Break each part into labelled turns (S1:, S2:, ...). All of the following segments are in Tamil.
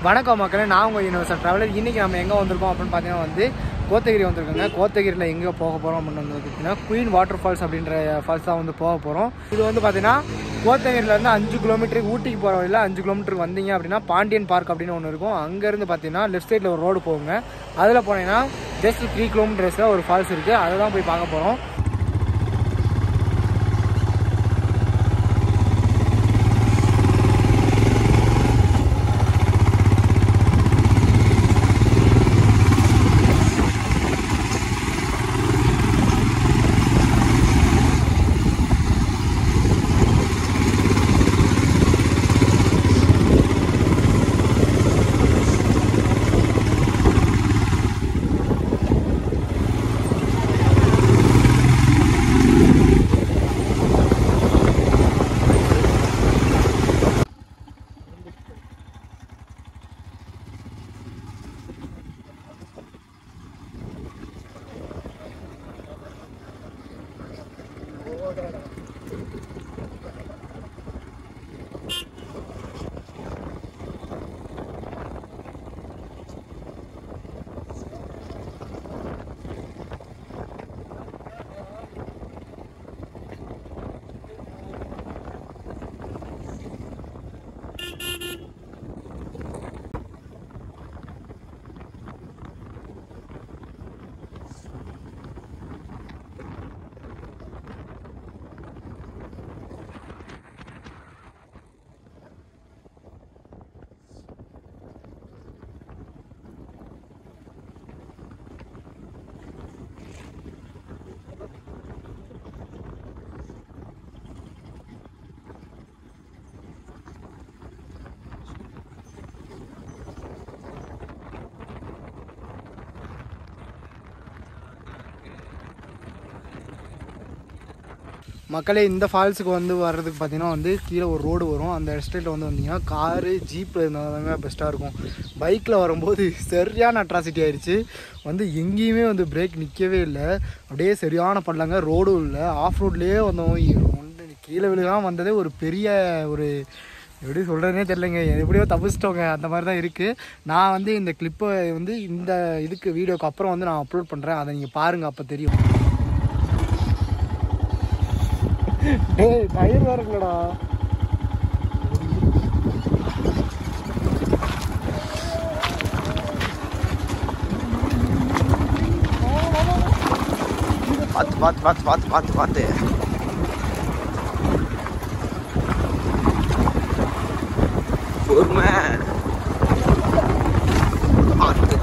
S1: வணக்கம் மக்களே நான் உங்கள் யூனிவர்சல் ட்ராவலர் இன்றைக்கி நம்ம எங்கே வந்திருக்கோம் அப்படின்னு பார்த்தீங்கன்னா வந்து கோத்தகிரி வந்திருக்கோங்க கோத்தகிரியில் எங்கே போக போகிறோம் அப்படின்னு வந்து பார்த்தீங்கன்னா குயின் வாட்டர் ஃபால்ஸ் அப்படின்ற ஃபால்ஸ் தான் வந்து போக போகிறோம் இது வந்து பார்த்தீங்கன்னா கோத்தகிரிலேருந்து அஞ்சு கிலோமீட்டருக்கு ஊட்டிக்கு போகிற வழியில் அஞ்சு கிலோமீட்டருக்கு வந்தீங்க அப்படின்னா பாண்டியன் பார்க் அப்படின்னு ஒன்று இருக்கும் அங்கேருந்து பார்த்தீங்கன்னா லெஃப்ட் சைடில் ஒரு ரோடு போகுங்க அதில் போனீங்கன்னா ஜஸ்ட் த்ரீ கிலோமீட்டர்ஸில் ஒரு ஃபால்ஸ் இருக்குது அதை தான் போய் பார்க்க போகிறோம் மக்களே இந்த ஃபால்ஸுக்கு வந்து வர்றதுக்கு பார்த்தீங்கன்னா வந்து கீழே ஒரு ரோடு வரும் அந்த எஸ்டேட்டில் வந்து வந்தீங்கன்னா காரு ஜீப்பில் இருந்தால் தாங்க பெஸ்ட்டாக இருக்கும் பைக்கில் வரும்போது சரியான அட்ராசிட்டி ஆயிடுச்சு வந்து எங்கேயுமே வந்து பிரேக் நிற்கவே இல்லை அப்படியே சரியான படலாங்க ரோடும் இல்லை ஆஃப் ரோட்லேயே வந்தோம் ஒன்று கீழே விழுகாம வந்ததே ஒரு பெரிய ஒரு எப்படி சொல்கிறதுனே தெரிலங்க எப்படியோ தப்பிச்சிட்டோங்க அந்த மாதிரி தான் இருக்குது நான் வந்து இந்த கிளிப்பை வந்து இந்த இதுக்கு வீடியோக்கு அப்புறம் வந்து நான் அப்லோட் பண்ணுறேன் அதை நீங்கள் பாருங்கள் அப்போ தெரியும் டேய் டயர் வேற இல்லடா
S2: பார்த்து பார்த்து பார்த்து பார்த்து பார்த்து பார்த்து பொறுமை பார்த்து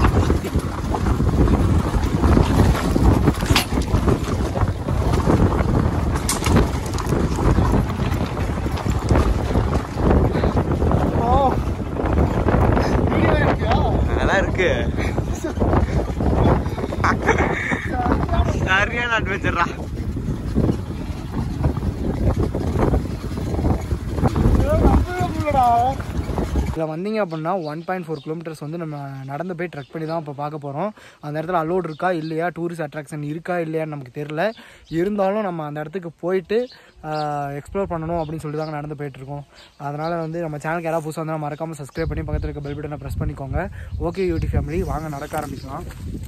S1: ஓ வீடியோ இருக்கியா
S2: நல்லா இருக்கு சரியான அட்வென்ச்சர்ரா
S1: இதில் வந்தீங்க அப்படின்னா ஒன் பாயிண்ட் ஃபோர் கிலோமீட்டர்ஸ் வந்து நம்ம நடந்து போய் ட்ரெக் பண்ணி தான் இப்போ பார்க்க போகிறோம் அந்த இடத்துல அலோட் இருக்கா இல்லையா டூரிஸ்ட் அட்ராக்ஷன் இருக்கா இல்லையான்னு நமக்கு தெரில இருந்தாலும் நம்ம அந்த இடத்துக்கு போயிட்டு எக்ஸ்ப்ளோர் பண்ணணும் அப்படின்னு சொல்லி தாங்க நடந்து போயிட்டுருக்கோம் அதனால் வந்து நம்ம சேனலுக்கு யாராவது புதுசாக வந்தால் மறக்காமல் சப்ஸ்கிரைப் பண்ணி பக்கத்தில் இருக்க பெல் பட்டனை ப்ரெஸ் பண்ணிக்கோங்க ஓகே யூடியூப் ஃபேமிலி வாங்க நடக்க ஆரம்பிக்கலாம்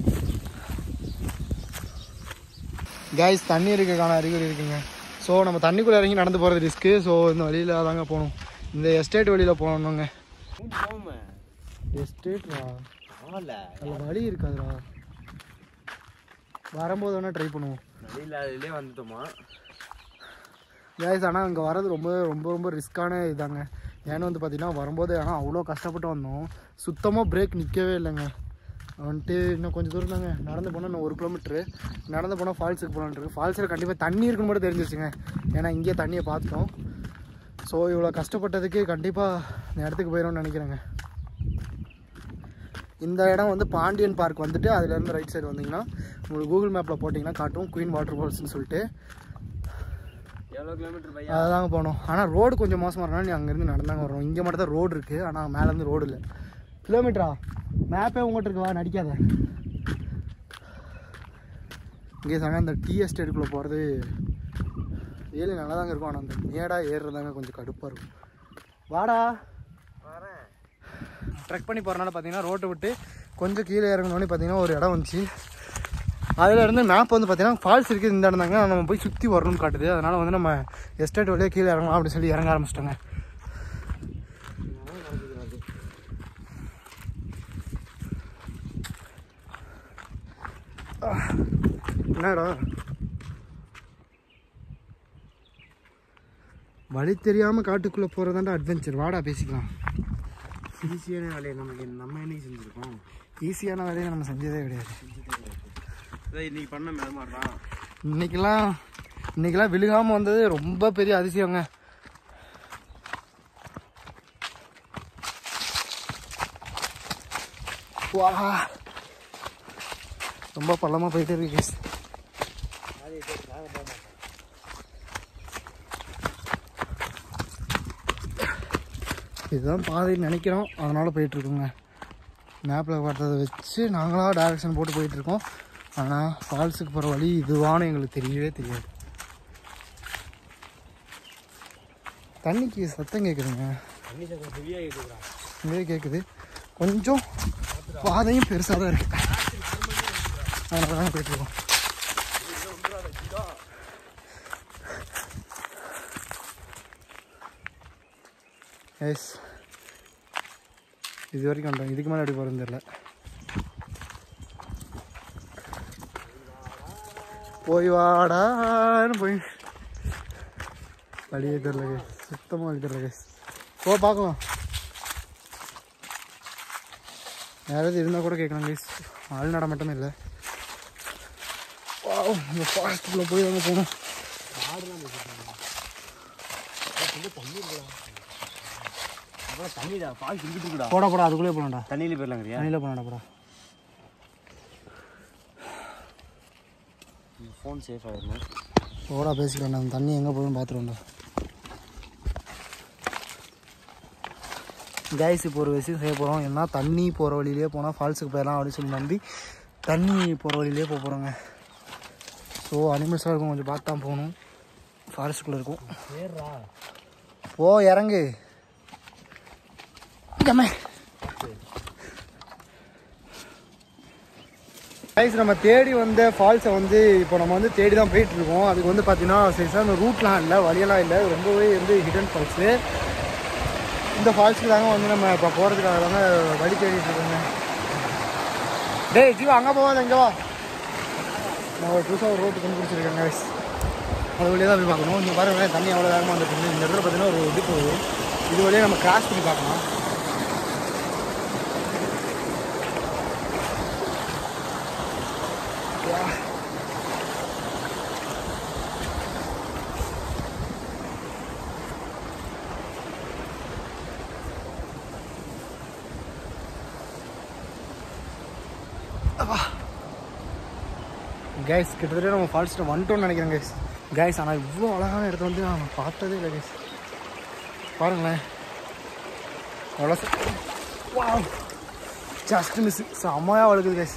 S1: கைஸ் தண்ணி இருக்கக்கான அறிகுறி இருக்குங்க ஸோ நம்ம தண்ணிக்குள்ளே இறங்கி நடந்து போகிறது ரிஸ்க்கு ஸோ இந்த வழியில் தாங்க போகணும் இந்த எஸ்டேட் வழியில் போகணுங்க எஸ்டேட்ரா அதில் வழி இருக்காதுடா வரும்போது வேணால் ட்ரை பண்ணுவோம்
S2: நடியிலே வந்துட்டோமா
S1: கேஸ் ஆனால் இங்கே வர்றது ரொம்ப ரொம்ப ரொம்ப ரிஸ்க்கான இதாங்க ஏன்னு வந்து பார்த்தீங்கன்னா வரும்போது ஆனால் அவ்வளோ கஷ்டப்பட்டு வந்தோம் சுத்தமாக பிரேக் நிற்கவே இல்லைங்க வந்துட்டு இன்னும் கொஞ்சம் தூரம் தாங்க நடந்து போனால் இன்னும் ஒரு கிலோமீட்ரு நடந்து போனால் ஃபால்ஸுக்கு போகலான்ட்டு ஃபால்ஸில் கண்டிப்பாக தண்ணி இருக்குன்னு மட்டும் தெரிஞ்சிருச்சுங்க ஏன்னா இங்கேயே தண்ணியை பார்த்தோம் ஸோ இவ்வளோ கஷ்டப்பட்டதுக்கு கண்டிப்பாக இந்த இடத்துக்கு போயிடும்னு நினைக்கிறேங்க இந்த இடம் வந்து பாண்டியன் பார்க் வந்துட்டு அதுலேருந்து ரைட் சைடு வந்தீங்கன்னா உங்களுக்கு கூகுள் மேப்பில் போட்டிங்கன்னா காட்டும் குயின் வாட்டர் ஃபால்ஸ்னு சொல்லிட்டு
S2: எவ்வளோ கிலோமீட்டர் பையா
S1: அதுதாங்க போனோம் ஆனால் ரோடு கொஞ்சம் மோசமாக இருக்கனால நீ அங்கேருந்து நடந்தாங்க வரோம் இங்கே மட்டும் தான் ரோடு இருக்குது ஆனால் மேலேருந்து ரோடு இல்லை கிலோமீட்டரா மேப்பே உங்கள்கிட்ட இருக்குவா நடிக்காத இங்கே தாங்க அந்த டீ எஸ்டேட்டுக்குள்ளே போகிறது ஏழு நல்லா தாங்க இருக்கும் ஆனால் அந்த மேடாக ஏறுறதாங்க கொஞ்சம் கடுப்பாக இருக்கும் வாடா
S2: வரேன்
S1: ட்ரெக் பண்ணி போகிறனால பார்த்தீங்கன்னா ரோட்டை விட்டு கொஞ்சம் கீழே இறங்கணுன்னே பார்த்தீங்கன்னா ஒரு இடம் வந்துச்சு அதில் இருந்து மேப் வந்து பார்த்தீங்கன்னா ஃபால்ஸ் இருக்குது இந்த இடம் தாங்க நம்ம போய் சுற்றி வரணும்னு காட்டுது அதனால் வந்து நம்ம எஸ்டேட் வழியாக கீழே இறங்கலாம் அப்படின்னு சொல்லி இறங்க ஆரம்பிச்சிட்டோங்க என்னடா வழி தெரியாமல் காட்டுக்குள்ளே போகிறதாண்டா அட்வென்ச்சர் வாடா பேசிக்கலாம்
S2: ஈஸியான வேலையை நமக்கு நம்ம என்னைக்கு செஞ்சுருக்கோம்
S1: ஈஸியான வேலையை நம்ம செஞ்சதே கிடையாது
S2: இதை இன்னைக்கு பண்ண மேல மாட்டான்
S1: இன்னைக்கெல்லாம் இன்னைக்கெல்லாம் விழுகாமல் வந்தது ரொம்ப பெரிய அதிசயங்க வா ரொம்ப பள்ளமாக போயிட்டே இருக்கு guys. இதுதான் பாதைன்னு நினைக்கிறோம் அதனால் போயிட்டுருக்கோங்க மேப்பில் பார்த்ததை வச்சு நாங்களாக டைரக்ஷன் போட்டு போயிட்டுருக்கோம் ஆனால் ஃபால்ஸுக்கு போகிற வழி இதுவான்னு எங்களுக்கு தெரியவே தெரியாது தண்ணிக்கு சத்தம் கேட்குதுங்க
S2: தண்ணி சத்தம் ஹெவியாக கேட்டுக்கிறான்
S1: இங்கே கேட்குது கொஞ்சம் பாதையும் பெருசாக தான் இருக்கு அதனால தான் போயிட்டுருக்கோம் எஸ் இது வரைக்கும் வந்துட்டோம் இதுக்கு மேலே எப்படி போகிறதுன்னு தெரியல போய் வாடான்னு போய் வழியே தெரில கேஸ் சுத்தமாக வழி தெரில கேஸ் போ பார்க்கலாம் யாராவது இருந்தால் கூட கேட்கலாம் கைஸ் ஆள் நடமாட்டமே இல்லை வாவ் இந்த ஃபாரஸ்ட்டுக்குள்ளே போய் அங்கே போகணும்
S2: அப்புறம் தண்ணிடா ஃபால்ஸ் இங்கிட்டு இருக்குடா
S1: போடா போடா அதுக்குள்ளே போகலாம்டா
S2: தண்ணியில போயிடலாங்கிறியா
S1: தண்ணியில் போகலாம்டா போடா
S2: ஃபோன் சேஃப் ஆகிடணும்
S1: போடா பேசிக்கலாம் அந்த தண்ணி எங்கே போகுதுன்னு பார்த்துருவோம்டா கைஸ் இப்போ ஒரு விஷயம் செய்ய போகிறோம் என்ன தண்ணி போகிற வழியிலே போனால் ஃபால்ஸுக்கு போயிடலாம் அப்படின்னு சொல்லி நம்பி தண்ணி போகிற வழியிலே போக போகிறோங்க ஸோ அனிமல்ஸாக இருக்கும் கொஞ்சம் பார்த்து தான் போகணும் ஃபாரஸ்ட்டுக்குள்ளே இருக்கும்
S2: ஏறா
S1: போ இறங்கு இங்கம்மே கைஸ் நம்ம தேடி வந்த ஃபால்ஸை வந்து இப்போ நம்ம வந்து தேடி தான் போயிட்டு இருக்கோம் அதுக்கு வந்து பார்த்தீங்கன்னா சரிசா அந்த ரூட்லாம் இல்லை வழியெல்லாம் இல்லை ரொம்பவே வந்து ஹிடன் ஃபால்ஸு இந்த ஃபால்ஸுக்கு தாங்க வந்து நம்ம இப்போ போகிறதுக்காக தாங்க வழி தேடிட்டு இருக்கோங்க டேய் ஜீவா அங்கே போவாத இங்கே வா நான் ஒரு புதுசாக ஒரு ரோட்டு கண்டுபிடிச்சிருக்கேன் கைஸ் அது வழியாக தான் போய் பார்க்கணும் இங்கே பாருங்க தண்ணி அவ்வளோ வேகமாக வந்துட்டு இருக்கு. இந்த இடத்துல பார்த்தீங்கன்னா ஒரு இது போகுது இது வழியாக நம்ம கிராஸ் பண்ணி பார்க்கலாம் கைஸ் கிட்டத்தட்ட நம்ம ஃபால்ஸ்ட்டு வந்துட்டோம்னு நினைக்கிறேன் கைஸ் கைஸ் ஆனால் இவ்வளோ அழகான இடத்த வந்து நான் பார்த்ததே இல்லை கைஸ் பாருங்களேன் எவ்வளோ வா ஜஸ்ட் மிஸ் செம்மையாக வழுக்குது கைஸ்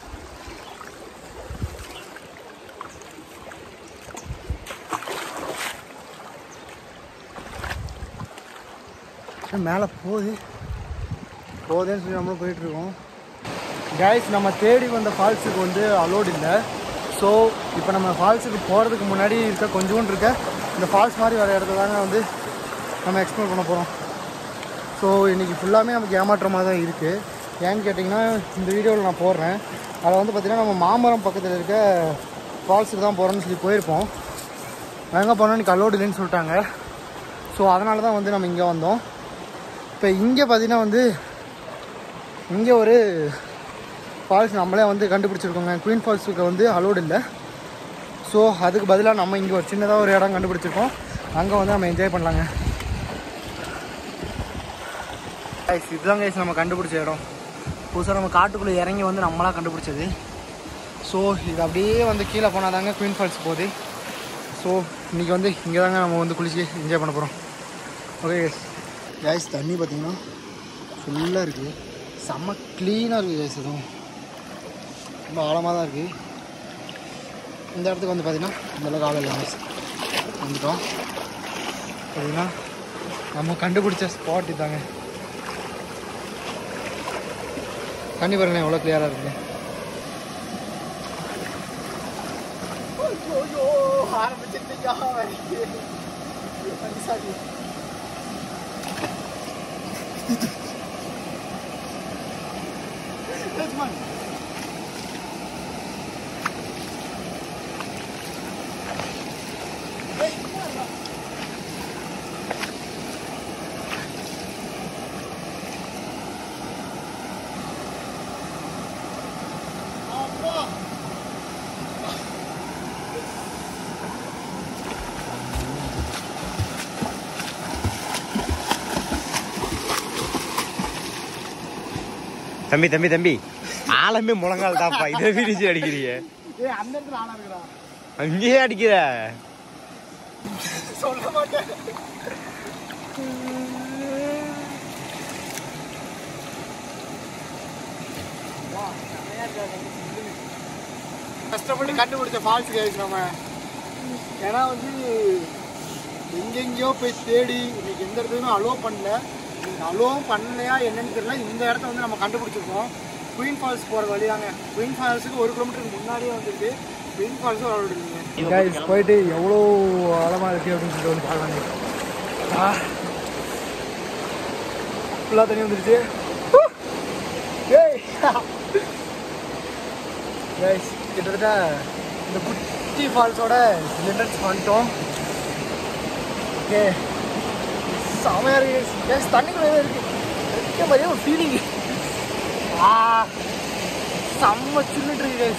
S1: மேலே போகுது போகுதுன்னு சொல்லி நம்மளும் போயிட்டுருக்கோம் கைஸ் நம்ம தேடி வந்த ஃபால்ஸுக்கு வந்து அலோட் இல்லை ஸோ இப்போ நம்ம ஃபால்ஸுக்கு போகிறதுக்கு முன்னாடி இருக்க கொஞ்சோண்டு இருக்க இந்த ஃபால்ஸ் மாதிரி வர இடத்துல தாங்க வந்து நம்ம எக்ஸ்ப்ளோர் பண்ண போகிறோம் ஸோ இன்றைக்கி ஃபுல்லாமே நமக்கு ஏமாற்றமாக தான் இருக்குது ஏன்னு கேட்டிங்கன்னா இந்த வீடியோவில் நான் போடுறேன் அதில் வந்து பார்த்திங்கன்னா நம்ம மாமரம் பக்கத்தில் இருக்க ஃபால்ஸுக்கு தான் போகிறோம்னு சொல்லி போயிருப்போம் எங்கே போனோம் இன்றைக்கி அலோடு இல்லைன்னு சொல்லிட்டாங்க ஸோ அதனால தான் வந்து நம்ம இங்கே வந்தோம் இப்போ இங்கே பார்த்திங்கன்னா வந்து இங்கே ஒரு ஃபால்ஸ் நம்மளே வந்து கண்டுபிடிச்சிருக்கோங்க குயின் ஃபால்ஸுக்கு வந்து அலோடு இல்லை ஸோ அதுக்கு பதிலாக நம்ம இங்கே ஒரு சின்னதாக ஒரு இடம் கண்டுபிடிச்சிருக்கோம் அங்கே வந்து நம்ம என்ஜாய் பண்ணலாங்க கைஸ் இதுதான் கைஸ் நம்ம கண்டுபிடிச்ச இடம் புதுசாக நம்ம காட்டுக்குள்ளே இறங்கி வந்து நம்மளாக கண்டுபிடிச்சது ஸோ இது அப்படியே வந்து கீழே போனால் தாங்க குயின் ஃபால்ஸ் போகுது ஸோ இன்றைக்கி வந்து இங்கே தாங்க நம்ம வந்து குளிச்சு என்ஜாய் பண்ண போகிறோம் ஓகே கைஸ் கைஸ் தண்ணி பார்த்தீங்கன்னா ஃபுல்லாக இருக்குது செம்ம க்ளீனாக இருக்குது கைஸ் இதுவும் ரொம்ப ஆழமாக தான் இருக்குது இந்த இடத்துக்கு வந்து பார்த்திங்கன்னா இந்தளவுக்கு ஆழம் இல்லை கைஸ் வந்துட்டோம் பார்த்தீங்கன்னா நம்ம கண்டுபிடிச்ச ஸ்பாட் இதாங்க தண்ணி பாருங்களேன் எவ்வளோ கிளியராக இருக்குது
S2: தம்பி தம்பி தம்பி ஆழமே முழங்கால் தாப்பா இதை விரிச்சு அடிக்கிறீங்க
S1: ஏய் அந்த இடத்துல ஆனா இருக்குடா
S2: அங்கேயே அடிக்கிற
S1: சொல்ல மாட்டேன் கஷ்டப்பட்டு கண்டுபிடிச்ச ஃபால்ஸ் கேஸ் நம்ம ஏன்னா வந்து எங்கெங்கேயோ போய் தேடி இன்னைக்கு எந்த இடத்துலையும் அலோவ் பண்ணல இன்னைக்கு அலோவும் பண்ணலையா என்னன்னு தெரியல இந்த இடத்த வந்து நம்ம கண்டுபிடிச்சிருக்கோம் குயின் ஃபால்ஸ் போகிற வழி தாங்க குயின் ஃபால்ஸுக்கு ஒரு கிலோமீட்டருக்கு முன்னாடியே வந்துருக்கு குயின் ஃபால்ஸும் அலோவ் இருக்குங்க கைஸ் போயிட்டு எவ்வளோ ஆழமாக இருக்குது அப்படின்னு சொல்லிட்டு வந்து பார்க்கலாம் ஃபுல்லாக தண்ணி வந்துருச்சு ஏய் கைஸ் கிட்டத்தட்ட இந்த குட்டி ஃபால்ஸோட என்ட்ரன்ஸ் வந்துட்டோம் ஓகே செமையாக இருக்கு கேஸ் தண்ணிக்குள்ளே இருக்கு இருக்க மாதிரியே ஒரு ஃபீலிங் ஆ செம்ம சில்லுட்டு இருக்கு கைஸ்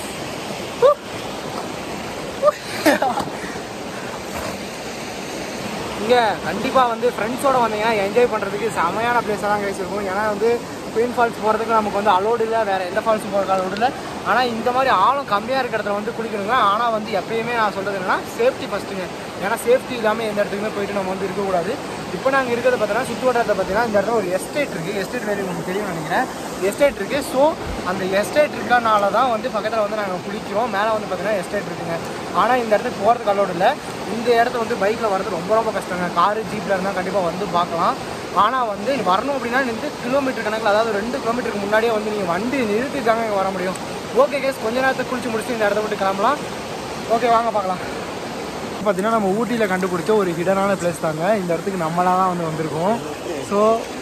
S1: இங்கே கண்டிப்பாக வந்து ஃப்ரெண்ட்ஸோட வந்தீங்கன்னா என்ஜாய் பண்ணுறதுக்கு செமையான பிளேஸாக தான் கைஸ் இருக்கும் ஏன்னா வந்து குயின் ஃபால்ஸ் போகிறதுக்கு நமக்கு வந்து அலோடு இல்லை வேறு எந்த ஃபால்ஸும் போகிறதுக்கு அலோடு இல்லை ஆனால் இந்த மாதிரி ஆழம் கம்மியாக இருக்கிற இடத்துல வந்து குளிக்கணுங்க ஆனால் வந்து எப்பயுமே நான் சொல்கிறது என்னன்னா சேஃப்டி ஃபஸ்ட்டுங்க ஏன்னா சேஃப்டி இல்லாமல் எந்த இடத்துக்குமே போயிட்டு நம்ம வந்து இருக்கக்கூடாது இப்போ நாங்கள் இருக்கிறத பார்த்தீங்கன்னா சுற்று வட்டாரத்தை பார்த்தீங்கன்னா இந்த இடத்துல ஒரு எஸ்டேட் இருக்குது எஸ்டேட் வேலை உங்களுக்கு தெரியும் நினைக்கிறேன் எஸ்டேட் இருக்குது ஸோ அந்த எஸ்டேட் இருக்கனால தான் வந்து பக்கத்தில் வந்து நாங்கள் குளிக்கிறோம் மேலே வந்து பார்த்தீங்கன்னா எஸ்டேட் இருக்குங்க ஆனால் இந்த இடத்துக்கு போகிறதுக்கு அலோடு இல்லை இந்த இடத்த வந்து பைக்கில் வரது ரொம்ப ரொம்ப கஷ்டங்க காரு ஜீப்பில் இருந்தால் கண்டிப்பாக வந்து பார்க்கலாம் ஆனால் வந்து வரணும் அப்படின்னா நின்று கிலோமீட்டர் கணக்கில் அதாவது ரெண்டு கிலோமீட்டருக்கு முன்னாடியே வந்து நீங்கள் வண்டி நிறுத்தி தாங்க இங்கே வர முடியும் ஓகே கேஸ் கொஞ்ச நேரத்துக்கு குளிச்சு முடிச்சு இந்த இடத்த விட்டு கிளம்பலாம் ஓகே வாங்க பார்க்கலாம் பார்த்தீங்கன்னா நம்ம ஊட்டியில் கண்டுபிடிச்ச ஒரு ஹிடனான பிளேஸ் தாங்க இந்த இடத்துக்கு நம்மளாக தான் வந்து வந்திருக்கோம் ஸோ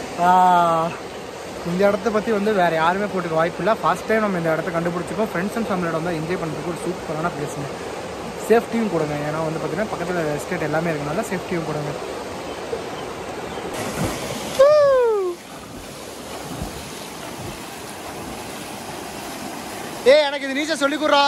S1: இந்த இடத்த பற்றி வந்து வேறு யாருமே போட்டுக்க வாய்ப்பு இல்லை ஃபர்ஸ்ட் டைம் நம்ம இந்த இடத்த கண்டுபிடிச்சிருக்கோம் ஃப்ரெண்ட்ஸ் அண்ட் ஃபேமிலியோட வந்து என்ஜாய் பண்ணுறதுக்கு ஒரு சூப்பரான பிளேஸுங்க சேஃப்டியும் கொடுங்க ஏன்னா வந்து பார்த்தீங்கன்னா பக்கத்தில் எஸ்டேட் எல்லாமே இருக்கனால சேஃப்டியும் கொடுங்க ஏய் எனக்கு இது நீச்சல் சொல்லி கொடுறா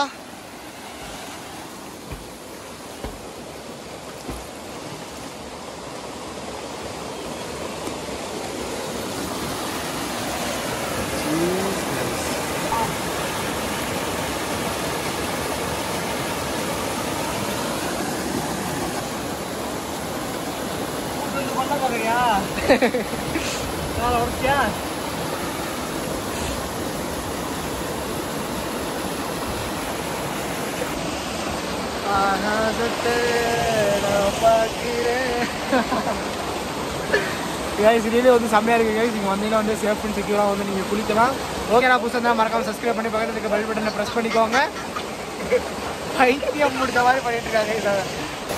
S1: கைஸ் இதுலேயே வந்து செம்மையாக இருக்குது கைஸ் நீங்கள் வந்தீங்கன்னா வந்து சேஃப் அண்ட் செக்யூராக வந்து நீங்கள் குளிக்கலாம் ஓகே நான் புதுசாக தான் மறக்காம சப்ஸ்கிரைப் பண்ணி பக்கத்தில் இருக்க பெல் பட்டனை ப்ரெஸ் பண்ணிக்கோங்க பைத்தியம் முடித்த மாதிரி பண்ணிட்டு இருக்காங்க guys அதை.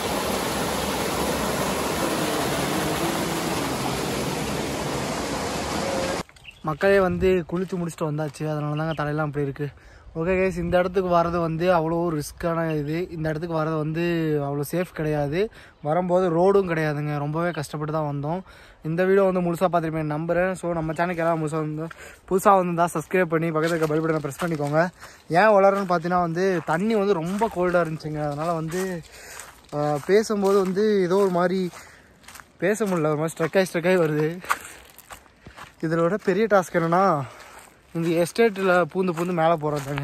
S1: மக்களே வந்து குளித்து முடிச்சுட்டு வந்தாச்சு அதனால தாங்க தலையெல்லாம் அப்படி இருக்குது ஓகே கைஸ் இந்த இடத்துக்கு வர்றது வந்து அவ்வளோ ரிஸ்க்கான இது இந்த இடத்துக்கு வர்றது வந்து அவ்வளோ சேஃப் கிடையாது வரும்போது ரோடும் கிடையாதுங்க ரொம்பவே கஷ்டப்பட்டு தான் வந்தோம் இந்த வீடியோ வந்து முழுசாக பார்த்துருப்பேன் நம்புறேன் ஸோ நம்ம சேனலுக்கு எல்லாம் முழுசாக வந்து புதுசாக வந்து தான் சப்ஸ்கிரைப் பண்ணி பக்கத்தில் இருக்க பெல் பட்டனை ப்ரெஸ் பண்ணிக்கோங்க ஏன் வளரும்னு பார்த்தீங்கன்னா வந்து தண்ணி வந்து ரொம்ப கோல்டாக இருந்துச்சுங்க அதனால் வந்து ஆஹ், பேசும்போது வந்து ஏதோ ஒரு மாதிரி பேச முடியல ஒரு மாதிரி ஸ்ட்ரக்காகி ஸ்ட்ரக்காகி வருது இதில் விட பெரிய டாஸ்க் என்னன்னா இந்த எஸ்டேட்டில் பூந்து பூந்து மேலே போகிறதாங்க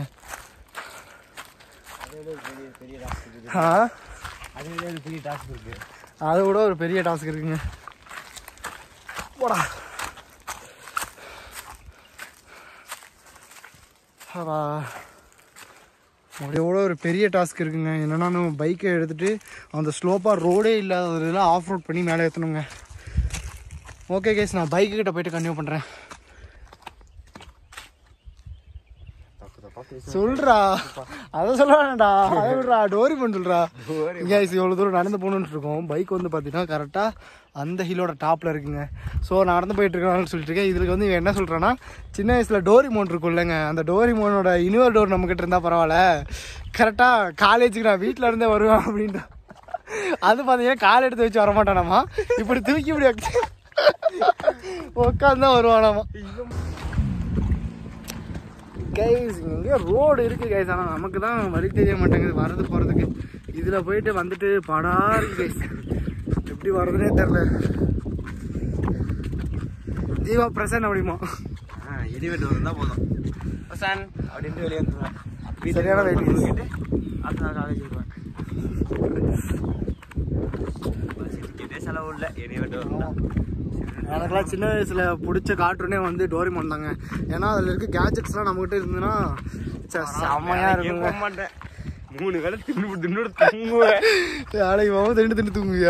S1: ஆ
S2: அதுலேயே ஒரு பெரிய டாஸ்க் இருக்கு
S1: அதை விட ஒரு பெரிய டாஸ்க் இருக்குங்க போடா ஆவா. எவ்வளோ ஒரு பெரிய டாஸ்க் இருக்குங்க என்னன்னா நம்ம பைக்கை எடுத்துகிட்டு அந்த ஸ்லோப்பாக ரோடே இல்லாததுல ஆஃப் ரோட் பண்ணி மேலே ஏற்றணுங்க ஓகே கேஸ் நான் பைக்கு கிட்ட போயிட்டு கன்டினியூ பண்ணுறேன் சொல்றா அதை சொல்ல வேணாம்டா அதை விடுறா டோரிமன் சொல்றா கைஸ் இவ்வளோ தூரம் நடந்து போகணுன்னு இருக்கோம் பைக் வந்து பார்த்தீங்கன்னா கரெக்டாக அந்த ஹில்லோட டாப்பில் இருக்குங்க ஸோ நடந்து போயிட்டு இருக்கேன்னு சொல்லிட்டு இருக்கேன் இதுக்கு வந்து இவன் என்ன சொல்கிறான்னா சின்ன வயசில் டோரிமோன் இருக்கும்லங்க அந்த டோரிமோனோட இனிவர் டோர் நம்மக்கிட்ட இருந்தால் பரவாயில்ல கரெக்டாக காலேஜுக்கு நான் வீட்டில் இருந்தே வருவேன் அப்படின்ட்டு அது பார்த்தீங்கன்னா கால் எடுத்து வச்சு வரமாட்டானாமா இப்படி தூக்கி இப்படி உட்காந்து தான் வருவானாமா கைஸ் இங்கே ரோடு இருக்குது கைஸ் ஆனால் நமக்கு தான் வழி தெரிய மாட்டேங்குது வரது போகிறதுக்கு இதில் போயிட்டு வந்துட்டு படா இருக்கு கைஸ் எப்படி வர்றதுனே தெரில ஜீவா பிரசன் அப்படிமா
S2: எலிவேட்டர் இருந்தா போதும் சான் அப்படின்ட்டு வெளியே வந்துருவேன்
S1: சரியான weight gain.
S2: அடுத்த நாள் காலேஜ் வருவேன் பஸ் டிக்கெட்டே செலவு இல்லை எலிவேட்டர் இருந்தா
S1: எனக்கெல்லாம் சின்ன வயசில் பிடிச்ச கார்ட்டூனே வந்து டோரிமான் தாங்க ஏன்னா அதில் இருக்க கேஜெட்ஸ்லாம் நம்மகிட்ட இருந்ததுன்னா ச்சே, செம்மையா இருக்குங்க
S2: போக மாட்டேன் மூணு வேலை தின்னு தின்னு தூங்குவேன்
S1: வேலைக்கு போகாம திண்டு திண்டு தூங்குவியா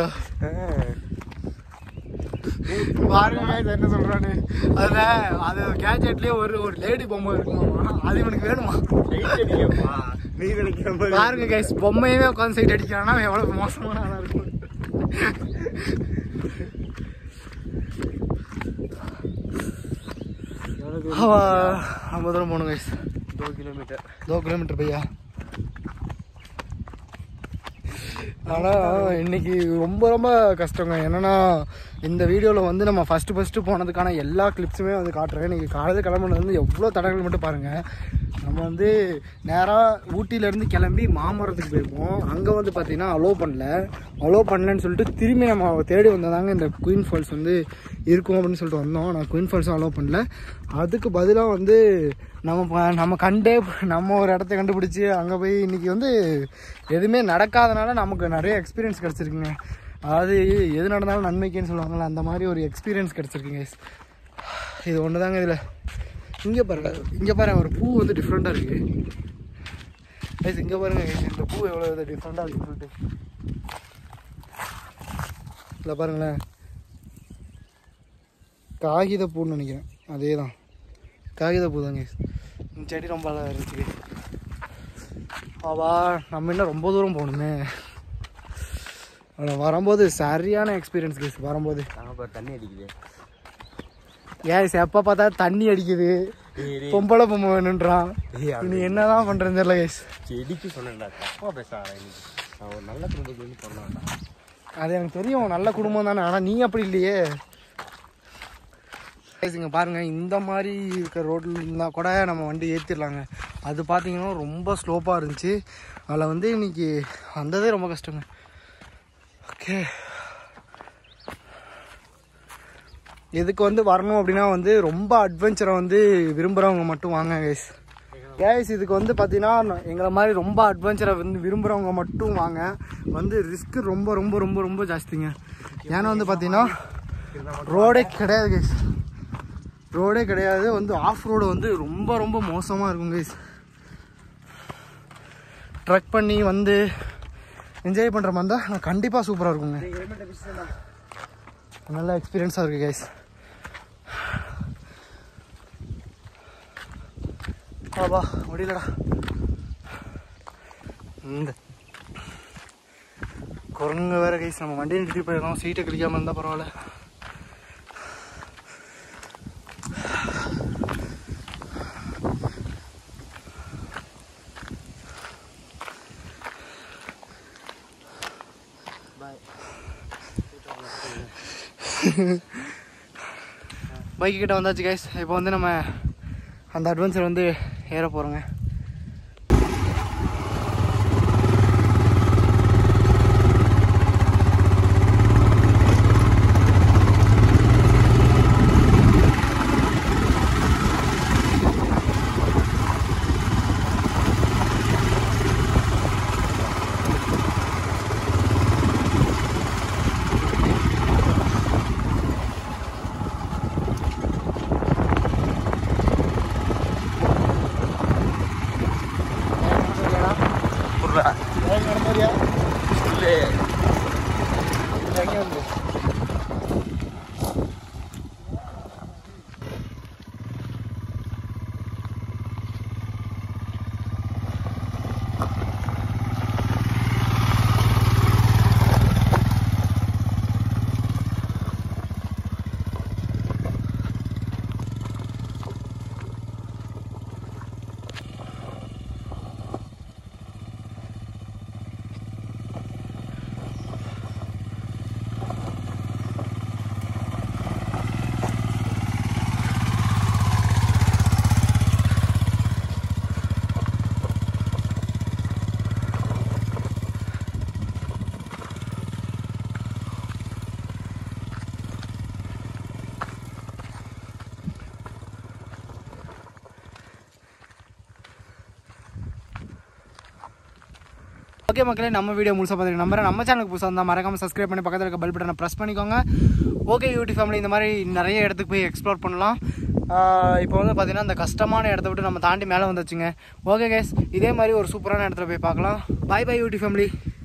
S1: பாருங்க guys, என்ன சொல்றான்னு அதுல அது கேஜெட்லயே ஒரு ஒரு லேடி பொம்மை இருக்குமாமா அது இவனுக்கு வேணுமா
S2: நீ நினைக்கிற மாதிரி
S1: பாருங்க கைஸ் பொம்மையவே உட்காந்து சைட் அடிக்கிறான்னா அவன் எவ்வளவு மோசமான ஆளா இருக்கும் ரொம்ப தூரம் போகணும் கைஸ்
S2: दो किलोमीटर
S1: தோ கிலோமீட்டர் பையா ஆனால் இன்னைக்கு ரொம்ப ரொம்ப கஷ்டங்க என்னன்னா இந்த வீடியோவில் வந்து நம்ம ஃபஸ்ட்டு ஃபஸ்ட்டு போனதுக்கான எல்லா கிளிப்ஸுமே வந்து காட்டுறேன் இன்னைக்கு காலையில் கிளம்புனது வந்து எவ்வளோ தடங்கள் மட்டும் பாருங்கள் நம்ம வந்து நேராக ஊட்டியிலேருந்து கிளம்பி மாமரத்துக்கு போயிருப்போம் அங்கே வந்து பார்த்தீங்கன்னா அலோவ் பண்ணல அலோவ் பண்ணலன்னு சொல்லிட்டு திரும்பி நம்ம தேடி வந்ததாங்க இந்த குயின் ஃபால்ஸ் வந்து இருக்கும் அப்படின்னு சொல்லிட்டு வந்தோம் நான் குயின் ஃபால்ஸும் அலோவ் பண்ணல அதுக்கு பதிலாக வந்து நம்ம ப- நம்ம கண்டே நம்ம ஒரு இடத்த கண்டுபிடிச்சி அங்கே போய் இன்னைக்கு வந்து எதுவுமே நடக்காதனால நமக்கு நிறைய எக்ஸ்பீரியன்ஸ் கிடச்சிருக்குங்க அதாவது எது நடந்தாலும் நன்மைக்குன்னு சொல்லுவாங்கல்ல அந்த மாதிரி ஒரு எக்ஸ்பீரியன்ஸ் கிடச்சிருக்குங்க guys. இது ஒன்று தாங்க இதில் இங்கே பாருங்க இங்கே பாருங்க ஒரு பூ வந்து டிஃப்ரெண்ட்டாக இருக்குது கைஸ் இங்கே பாருங்க guys, இந்த பூ எவ்வளோ இது டிஃப்ரெண்ட்டாக இருக்குன்னு சொல்லிட்டு இல்லை பாருங்களேன் காகித பூன்னு நினைக்கிறேன் அதே தான் காகித பூ தாங்க இந்த செடி ரொம்ப அழகாக இருந்துச்சு ஆவா நம்ம என்ன ரொம்ப தூரம் போகணுமே ஆனா வரும்போது சரியான எக்ஸ்பீரியன்ஸ் கேஸ் வரும்போது
S2: நாங்கள் இப்போ தண்ணி அடிக்குது
S1: ஏஸ் எப்போ பார்த்தா தண்ணி அடிக்குது பொம்பளை பொம்மை வேணுன்றான் நீ என்னதான் பண்ணுறது தெரியல கேஸ்
S2: செடிக்கு சொன்னேன்டா தப்பா பேசாத இன்னைக்கு நான் ஒரு நல்ல குடும்பத்துலேருந்து சொன்னேன்டா
S1: அது எனக்கு தெரியும் நல்ல குடும்பம் தானே ஆனால் நீ அப்படி இல்லையே Guys, இங்க பாருங்க இந்த மாதிரி இருக்க ரோட்டில் இருந்தால் கூட நம்ம வண்டி ஏற்றிடலாங்க அது பார்த்தீங்கன்னா ரொம்ப ஸ்லோப்பாக இருந்துச்சு அதில் வந்து இன்னைக்கு வந்ததே ரொம்ப கஷ்டங்க ஓகே எதுக்கு வந்து வரணும் அப்படின்னா வந்து ரொம்ப அட்வென்ச்சரை வந்து விரும்புகிறவங்க மட்டும் வாங்க கைஸ் கேஸ் இதுக்கு வந்து பார்த்தீங்கன்னா எங்களை மாதிரி ரொம்ப அட்வென்ச்சரை வந்து விரும்புகிறவங்க மட்டும் வாங்க வந்து ரிஸ்க் ரொம்ப ரொம்ப ரொம்ப ரொம்ப ஜாஸ்திங்க ஏன்னா வந்து பார்த்தீங்கன்னா ரோடே கிடையாது கைஸ் ரோடே கிடையாது வந்து ஆஃப் ரோடு வந்து ரொம்ப ரொம்ப மோசமாக இருக்கும் கைஸ் ட்ரக் பண்ணி வந்து என்ஜாய் பண்ணுற மாதிரி இருந்தால் நான் கண்டிப்பாக சூப்பராக இருக்குங்க நல்ல எக்ஸ்பீரியன்ஸாக இருக்குது கைஸ் ஆபா முடியலடா இந்த குரங்கு வேற கைஸ் நம்ம வண்டியை நிறுத்தி போயிடலாம் சீட்டை கிளிக்காமல் இருந்தால் பரவாயில்ல பைக்கு கிட்ட வந்தாச்சு கைஸ் இப்போ வந்து நம்ம அந்த அட்வென்ச்சர் வந்து ஏற போகிறோங்க ஓகே மக்களே நம்ம வீடியோ முழுசாக பார்த்துருக்க நம்புறேன் நம்ம சேனலுக்கு புதுசாக இருந்தால் மறக்காமல் சப்ஸ்கிரைப் பண்ணி பக்கத்தில் இருக்க பெல் பட்டனை ப்ரெஸ் பண்ணிக்கோங்க ஓகே யூடியூப் ஃபேமிலி இந்த மாதிரி நிறைய இடத்துக்கு போய் எக்ஸ்ப்ளோர் பண்ணலாம் ஆஹ் இப்போ வந்து பார்த்தீங்கன்னா இந்த கஷ்டமான இடத்த விட்டு நம்ம தாண்டி மேலே வந்துச்சுங்க ஓகே கேஸ் இதே மாதிரி ஒரு சூப்பரான இடத்துல போய் பார்க்கலாம் பாய் பாய் யூடியூப் ஃபேமிலி